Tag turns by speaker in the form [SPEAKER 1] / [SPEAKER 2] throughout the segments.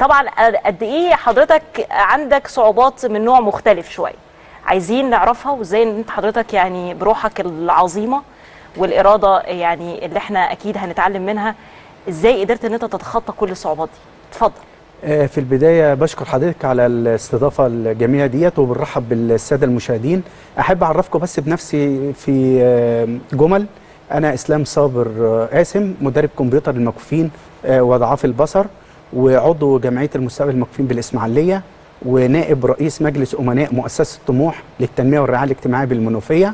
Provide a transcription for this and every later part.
[SPEAKER 1] طبعا قد ايه حضرتك عندك صعوبات من نوع مختلف شويه عايزين نعرفها وازاي ان انت حضرتك يعني بروحك العظيمه والاراده يعني اللي احنا اكيد هنتعلم منها ازاي قدرت ان انت تتخطى كل الصعوبات دي اتفضل
[SPEAKER 2] آه، في البداية بشكر حضرتك على الاستضافة الجميلة ديت وبنرحب بالسادة المشاهدين أحب أعرفكم بس بنفسي في آه، جمل أنا إسلام صابر آه، قاسم مدرب كمبيوتر المكفوفين آه، وضعاف البصر وعضو جمعية المستقبل المكفوفين بالإسماعيلية ونائب رئيس مجلس أمناء مؤسسة طموح للتنمية والرعاية الاجتماعية بالمنوفية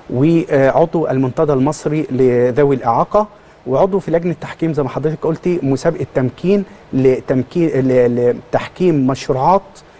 [SPEAKER 2] وعضو المنتدى المصري لذوي الإعاقة وعضو في لجنه تحكيم زي ما حضرتك قلتي مسابقه تمكين لتمكين ل- لتحكيم مشروعات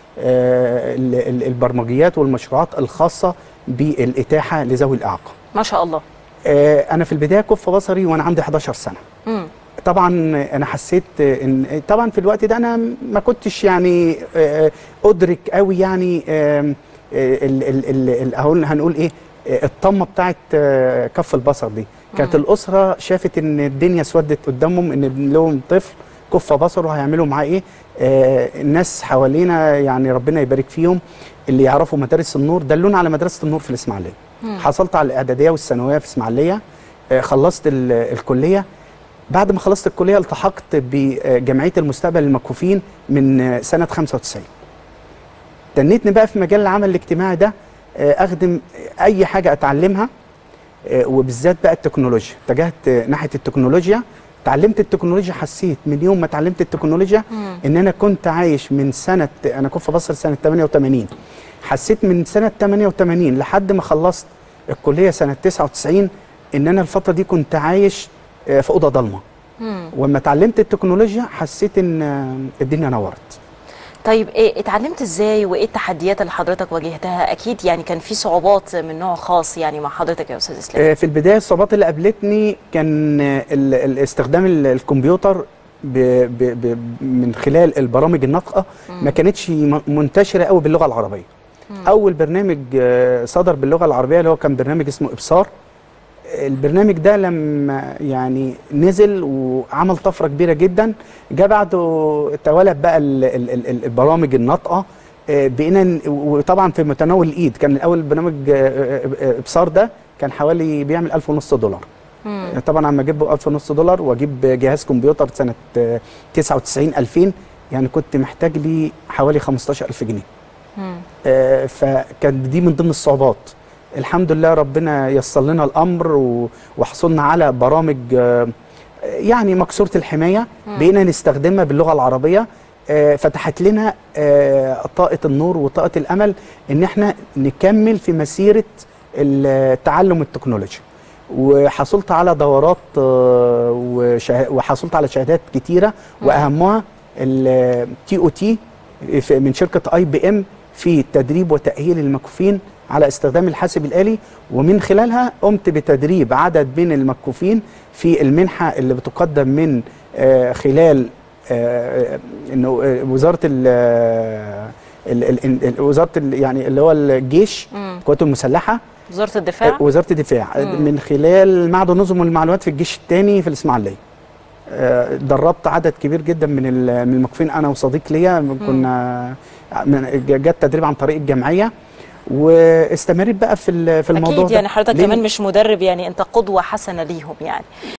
[SPEAKER 2] آه، ال- ال- البرمجيات والمشروعات الخاصه بالاتاحه لذوي الاعاقه.
[SPEAKER 1] ما شاء الله
[SPEAKER 2] آه، انا في البدايه كف بصري وانا عندي 11 سنه.
[SPEAKER 1] امم
[SPEAKER 2] طبعا انا حسيت ان طبعا في الوقت ده انا ما كنتش يعني آه، ادرك قوي يعني آم، آه، ال- ال- ال- ال- هقول هنقول ايه آه، الطمه بتاعت آه، كف البصر دي كانت الاسره شافت ان الدنيا اسودت قدامهم ان ابن لهم طفل كف بصره هيعملوا معاه ايه آه، الناس حوالينا يعني ربنا يبارك فيهم اللي يعرفوا مدارس النور دلونا على مدرسه النور في الاسماعيليه حصلت على الاعداديه والثانويه في اسماعيليه آه، خلصت ال- الكليه بعد ما خلصت الكليه التحقت بجمعيه المستقبل المكفوفين من سنه 95 تنيتني بقى في مجال العمل الاجتماعي ده آه، اخدم اي حاجه اتعلمها آه، وبالذات بقى التكنولوجيا اتجهت آه، ناحيه التكنولوجيا اتعلمت التكنولوجيا حسيت من يوم ما اتعلمت التكنولوجيا ان انا كنت عايش من سنه انا كنت في بصر سنه 88 حسيت من سنه 88 لحد ما خلصت الكليه سنه 99 ان انا الفتره دي كنت عايش آه، في اوضه ضلمه ولما اتعلمت التكنولوجيا حسيت ان آه، الدنيا نورت
[SPEAKER 1] طيب إيه اتعلمت ازاي وايه التحديات اللي حضرتك واجهتها اكيد يعني كان في صعوبات من نوع خاص يعني مع حضرتك يا استاذ اسلام
[SPEAKER 2] آه، في البدايه الصعوبات اللي قابلتني كان آه، ال- ال- استخدام ال- الكمبيوتر ب ب ب من خلال البرامج الناطقه ما كانتش م- منتشره قوي باللغه العربيه اول برنامج آه، صدر باللغه العربيه اللي هو كان برنامج اسمه ابصار البرنامج ده لما يعني نزل وعمل طفره كبيره جدا جاء بعده توالت بقى ال- ال- ال- البرامج الناطقه آه، بقينا ن- وطبعا في متناول الايد كان الاول برنامج آه، آه، آه، ابصار ده كان حوالي بيعمل 1000 ونص دولار طبعا عم اجيب 1000 ونص دولار واجيب جهاز كمبيوتر سنه آه، 99 2000 يعني كنت محتاج لي حوالي 15000 جنيه آه، فكانت دي من ضمن الصعوبات الحمد لله ربنا يسر لنا الامر و- وحصلنا على برامج آه، يعني مكسوره الحمايه بقينا نستخدمها باللغه العربيه آه، فتحت لنا آه، طاقه النور وطاقه الامل ان احنا نكمل في مسيره التعلم التكنولوجي وحصلت على دورات آه، وشه- وحصلت على شهادات كتيره واهمها التي او تي من شركه اي بي ام في تدريب وتاهيل المكفوفين على استخدام الحاسب الالي ومن خلالها قمت بتدريب عدد من المكفوفين في المنحه اللي بتقدم من آه، خلال آه، انه آه، وزاره ال ال- ال- ال- وزاره ال- يعني اللي هو الجيش القوات المسلحه
[SPEAKER 1] وزاره الدفاع
[SPEAKER 2] وزاره الدفاع
[SPEAKER 1] مم.
[SPEAKER 2] من خلال معهد النظم والمعلومات في الجيش الثاني في الاسماعيليه آه، دربت عدد كبير جدا من ال- من المكفوفين انا وصديق ليا كنا من- جت تدريب عن طريق الجمعيه واستمريت بقى في ال- في الموضوع
[SPEAKER 1] اكيد
[SPEAKER 2] ده
[SPEAKER 1] يعني حضرتك
[SPEAKER 2] ليه؟
[SPEAKER 1] كمان مش مدرب يعني انت قدوه حسنه ليهم يعني